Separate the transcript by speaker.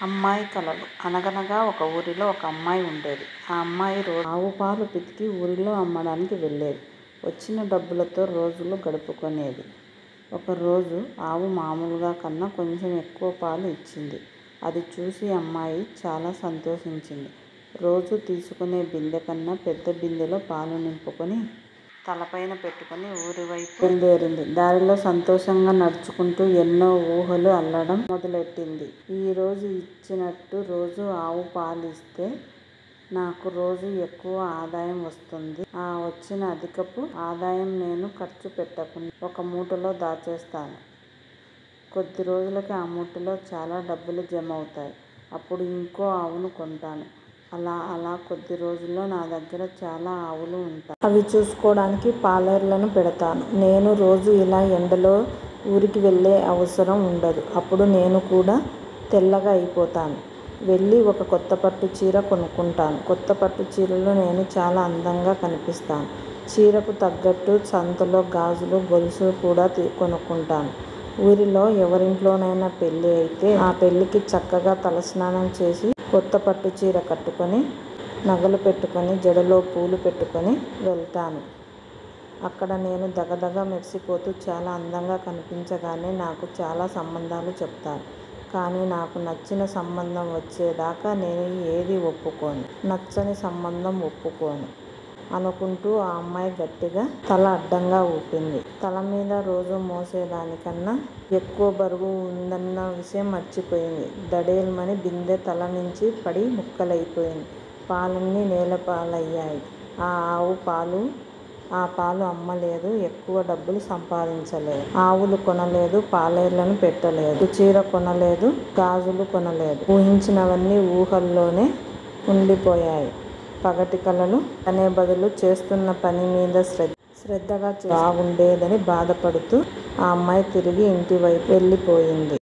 Speaker 1: అమ్మాయి కలలు అనగనగా ఒక ఊరిలో ఒక అమ్మాయి ఉండేది. ఆ అమ్మాయి రోజూ ఆవు పాలు పితికి ఊరిలో అమ్మడానికి వెళ్ళేది. వచ్చిన డబ్బులతో రోజులు గడుపుకునేది. ఒకరోజు ఆవు మామూలు కన్నా కొంచెం ఎక్కువ పాలు ఇచ్చింది. అది చూసి అమ్మాయి చాలా సంతోషించింది. రోజూ తీసుకునే బిందె కన్నా పెద్ద బిందెలో పాలు నింపుకుని తలపైన పెట్టుకుని ఊరివైపు బయలుదేరింది. దారిలో సంతోషంగా నడుచుకుంటూ ఎన్నో ఊహలు అల్లడం మొదలెట్టింది. ఈరోజు ఇచ్చినట్టు రోజూ ఆవు పాలిస్తే నాకు రోజూ ఎక్కువ ఆదాయం వస్తుంది. ఆ వచ్చిన అధికపు ఆదాయం నేను ఖర్చు పెట్టకుండా ఒక మూటలో దాచేస్తాను. కొద్ది రోజులకి ఆ మూటలో చాలా డబ్బులు జమవుతాయి. అప్పుడు ఇంకో ఆవును కొంటాను. అలా అలా కొద్ది రోజుల్లో నా దగ్గర చాలా ఆవులు ఉంటాయి. అవి చూసుకోడానికి పాలేర్లను పెడతాను. నేను రోజూ ఇలా ఎండలో ఊరికి వెళ్ళే అవసరం ఉండదు. అప్పుడు నేను కూడా తెల్లగా అయిపోతాను. వెళ్ళి ఒక కొత్త పట్టు చీర కొనుక్కుంటాను. కొత్త పట్టు చీరలో నేను చాలా అందంగా కనిపిస్తాను. చీరకు తగ్గట్టు సంతలో గాజులు, గొలుసులు కూడా కొనుక్కుంటాను. ఊరిలో ఎవరింట్లోనైనా పెళ్ళి అయితే ఆ పెళ్ళికి చక్కగా తలస్నానం చేసి కొత్త పట్టుచీర కట్టుకుని, నగలు పెట్టుకుని, జడలో పూలు పెట్టుకుని వెళ్తాను. అక్కడ నేను ధగధగ మెరిసిపోతూ చాలా అందంగా కనిపించగానే నాకు చాలా సంబంధాలు చెప్తారు. కానీ నాకు నచ్చిన సంబంధం వచ్చేదాకా నేను ఏదీ ఒప్పుకోను. నచ్చని సంబంధం ఒప్పుకోను అనుకుంటూ ఆ అమ్మాయి గట్టిగా తల అడ్డంగా ఊపింది. తలమీద రోజూ మోసేదానికన్నా ఎక్కువ బరువు వుందన్న విషయం మర్చిపోయింది. ధడేల్మని బిందె తలనుంచి పడి ముక్కలయిపోయింది. పాలన్నీ నేలపాలయ్యాయి. ఆ ఆవు ఆ పాలు అమ్మలేదు. ఎక్కువ డబ్బులు సంపాదించలేదు. ఆవులు కొనలేదు. పాలేర్లను పెట్టలేదు. పట్టుచీర కొనలేదు. గాజులు కొనలేదు. ఊహించినవన్నీ ఊహల్లోనే ఉండిపోయాయి. పగటి కలలు కనే బదులు చేస్తున్న పనిమీద శ్రద్ధగా చేసి ఉంటే బాగుండేదని బాధపడుతూ ఆ అమ్మాయి తిరిగి ఇంటివైపు వెళ్ళిపోయింది.